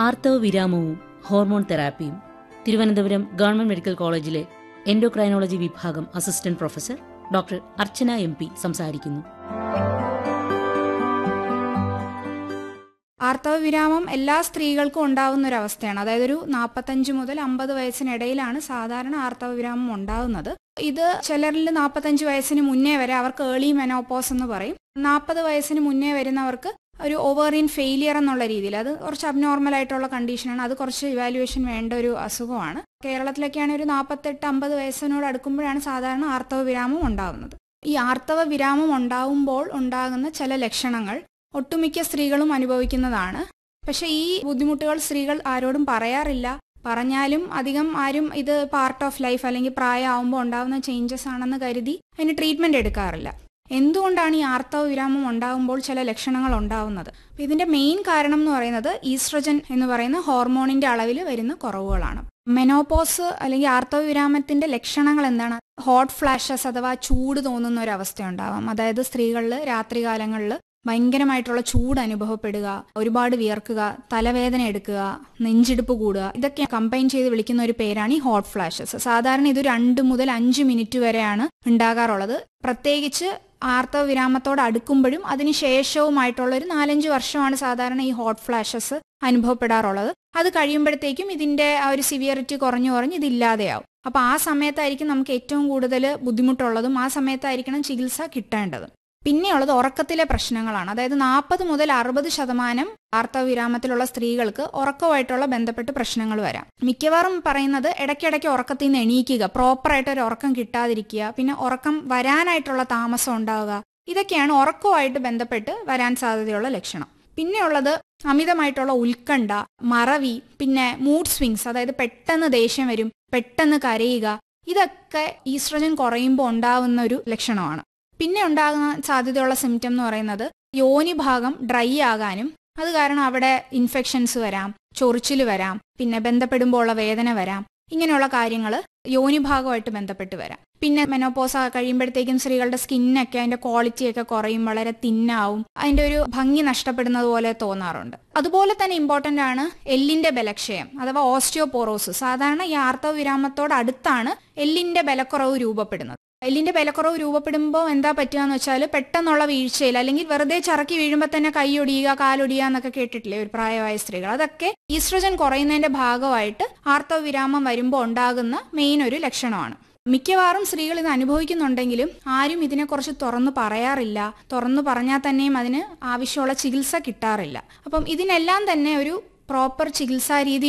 ആർത്തവ വിരാമവും ഹോർമോൺ തെറാപ്പിയും തിരുവനന്തപുരം ഗവൺമെന്റ് മെഡിക്കൽ കോളേജിലെ എൻഡോക്രൈനോളജി വിഭാഗം assistant professor doctor Archana M P സംസാരിക്കുന്നു ആർത്തവ വിരാമം എല്ലാ സ്ത്രീകൾക്കും ഉണ്ടാവുന്ന ഒരു അവസ്ഥയാണ് അതായത് ഒരു നാൽപ്പത്തഞ്ച് മുതൽ അമ്പത് വയസ്സിനിടയിലാണ് സാധാരണ ആർത്തവ വിരാമം ഉണ്ടാവുന്നത് ഇത് ചിലരിൽ നാൽപ്പത്തഞ്ച് വയസ്സിന് മുന്നേ വരെ അവർക്ക് ഏർലി മെനോപോസ് എന്ന് പറയും നാൽപ്പത് വയസ്സിന് മുന്നേ വരുന്നവർക്ക് ഒരു ഓവറിൻ ഫെയിലിയർ എന്നുള്ള രീതിയിൽ അത് കുറച്ച് അബ്നോർമൽ ആയിട്ടുള്ള കണ്ടീഷനാണ് അത് കുറച്ച് ഇവാലുവേഷൻ വേണ്ട ഒരു അസുഖമാണ് കേരളത്തിലൊക്കെയാണ് ഒരു നാൽപ്പത്തെട്ട് അമ്പത് വയസ്സിനോട് അടുക്കുമ്പോഴാണ് സാധാരണ ആർത്തവ വിരാമം ഉണ്ടാവുന്നത് ഈ ആർത്തവ വിരാമം ഉണ്ടാവുമ്പോൾ ഉണ്ടാകുന്ന ചില ലക്ഷണങ്ങൾ ഒട്ടുമിക്ക സ്ത്രീകളും അനുഭവിക്കുന്നതാണ് പക്ഷെ ഈ ബുദ്ധിമുട്ടുകൾ സ്ത്രീകൾ ആരോടും പറയാറില്ല പറഞ്ഞാലും അധികം ആരും ഇത് പാർട്ട് ഓഫ് ലൈഫ് അല്ലെങ്കിൽ പ്രായമാകുമ്പോൾ ഉണ്ടാകുന്ന ചേഞ്ചസ് ആണെന്ന് കരുതി അതിന് ട്രീറ്റ്മെന്റ് എടുക്കാറില്ല എന്തുകൊണ്ടാണ് ഈ ആർത്തവ വിരാമം ഉണ്ടാകുമ്പോൾ ചില ലക്ഷണങ്ങൾ ഉണ്ടാവുന്നത് അപ്പൊ ഇതിന്റെ മെയിൻ കാരണം എന്ന് പറയുന്നത് ഈസ്ട്രജൻ എന്ന് പറയുന്ന ഹോർമോണിന്റെ അളവിൽ വരുന്ന കുറവുകളാണ് മെനോപോസ് അല്ലെങ്കിൽ ആർത്തവ വിരാമത്തിന്റെ ലക്ഷണങ്ങൾ എന്താണ് ഹോട്ട് ഫ്ലാഷസ് അഥവാ ചൂട് തോന്നുന്ന ഒരു അവസ്ഥ ഉണ്ടാവാം അതായത് സ്ത്രീകളിൽ രാത്രികാലങ്ങളിൽ ഭയങ്കരമായിട്ടുള്ള ചൂട് അനുഭവപ്പെടുക ഒരുപാട് വിയർക്കുക തലവേദന എടുക്കുക നെഞ്ചിടിപ്പ് കൂടുക ഇതൊക്കെ കമ്പൈൻ ചെയ്ത് വിളിക്കുന്ന ഒരു പേരാണ് ഈ ഹോട്ട് ഫ്ലാഷസ് സാധാരണ ഇത് രണ്ട് മുതൽ അഞ്ച് മിനിറ്റ് വരെയാണ് ഉണ്ടാകാറുള്ളത് പ്രത്യേകിച്ച് ആർത്തവ വിരാമത്തോട് അടുക്കുമ്പോഴും അതിന് ശേഷവുമായിട്ടുള്ള ഒരു നാലഞ്ച് വർഷമാണ് സാധാരണ ഈ ഹോട്ട് ഫ്ലാഷസ് അനുഭവപ്പെടാറുള്ളത് അത് കഴിയുമ്പോഴത്തേക്കും ഇതിന്റെ ആ ഒരു സിവിയറിറ്റി കുറഞ്ഞു കുറഞ്ഞ് ഇതില്ലാതെയാവും അപ്പൊ ആ സമയത്തായിരിക്കും നമുക്ക് ഏറ്റവും കൂടുതൽ ബുദ്ധിമുട്ടുള്ളതും ആ സമയത്തായിരിക്കണം ചികിത്സ കിട്ടേണ്ടത് പിന്നെയുള്ളത് ഉറക്കത്തിലെ പ്രശ്നങ്ങളാണ് അതായത് നാൽപ്പത് മുതൽ അറുപത് ശതമാനം ആർത്തവ വിരാമത്തിലുള്ള സ്ത്രീകൾക്ക് ഉറക്കമായിട്ടുള്ള ബന്ധപ്പെട്ട് പ്രശ്നങ്ങൾ വരാം മിക്കവാറും പറയുന്നത് ഇടയ്ക്കിടയ്ക്ക് ഉറക്കത്തിൽ നിന്ന് എണീക്കുക പ്രോപ്പറായിട്ട് ഒരു ഉറക്കം കിട്ടാതിരിക്കുക പിന്നെ ഉറക്കം വരാനായിട്ടുള്ള താമസം ഉണ്ടാവുക ഇതൊക്കെയാണ് ഉറക്കവുമായിട്ട് ബന്ധപ്പെട്ട് വരാൻ സാധ്യതയുള്ള ലക്ഷണം പിന്നെയുള്ളത് അമിതമായിട്ടുള്ള ഉത്കണ്ഠ മറവി പിന്നെ മൂഡ് സ്വിങ്സ് അതായത് പെട്ടെന്ന് ദേഷ്യം വരും പെട്ടെന്ന് കരയുക ഇതൊക്കെ ഈസ്ട്രജൻ കുറയുമ്പോൾ ഉണ്ടാവുന്ന ഒരു ലക്ഷണമാണ് പിന്നെ ഉണ്ടാകുന്ന സാധ്യതയുള്ള സിംറ്റം എന്ന് പറയുന്നത് യോനി ഭാഗം ഡ്രൈ ആകാനും അത് കാരണം അവിടെ ഇൻഫെക്ഷൻസ് വരാം ചൊറിച്ചിൽ വരാം പിന്നെ ബന്ധപ്പെടുമ്പോൾ ഉള്ള വേദന വരാം ഇങ്ങനെയുള്ള കാര്യങ്ങൾ യോനി ഭാഗമായിട്ട് ബന്ധപ്പെട്ട് വരാം പിന്നെ മെനോപോസ കഴിയുമ്പോഴത്തേക്കും സ്ത്രീകളുടെ സ്കിന്നൊക്കെ അതിന്റെ ക്വാളിറ്റി ഒക്കെ കുറയും വളരെ തിന്നാവും അതിന്റെ ഒരു ഭംഗി നഷ്ടപ്പെടുന്നത് പോലെ തോന്നാറുണ്ട് അതുപോലെ തന്നെ ഇമ്പോർട്ടന്റ് ആണ് എല്ലിന്റെ ബലക്ഷയം അഥവാ ഓസ്റ്റിയോപോറോസിസ് സാധാരണ ഈ ആർത്തവ വിരാമത്തോട് അടുത്താണ് എല്ലിന്റെ ബലക്കുറവ് രൂപപ്പെടുന്നത് എല്ലിന്റെ ബലക്കുറവ് രൂപപ്പെടുമ്പോൾ എന്താ പറ്റുക എന്ന് വെച്ചാൽ പെട്ടെന്നുള്ള വീഴ്ചയിൽ അല്ലെങ്കിൽ വെറുതെ ചറക്കി വീഴുമ്പോൾ തന്നെ കൈയൊടിയുക കാലൊടിയുക എന്നൊക്കെ കേട്ടിട്ടില്ലേ ഒരു പ്രായമായ സ്ത്രീകൾ അതൊക്കെ ഈസ്ട്രജൻ കുറയുന്നതിന്റെ ഭാഗമായിട്ട് ആർത്തവ വിരാമം വരുമ്പോൾ ഉണ്ടാകുന്ന മെയിൻ ഒരു ലക്ഷണമാണ് മിക്കവാറും സ്ത്രീകൾ ഇത് അനുഭവിക്കുന്നുണ്ടെങ്കിലും ആരും ഇതിനെക്കുറിച്ച് തുറന്നു പറയാറില്ല തുറന്നു പറഞ്ഞാൽ തന്നെയും അതിന് ആവശ്യമുള്ള ചികിത്സ കിട്ടാറില്ല അപ്പം ഇതിനെല്ലാം തന്നെ ഒരു പ്രോപ്പർ ചികിത്സാ രീതി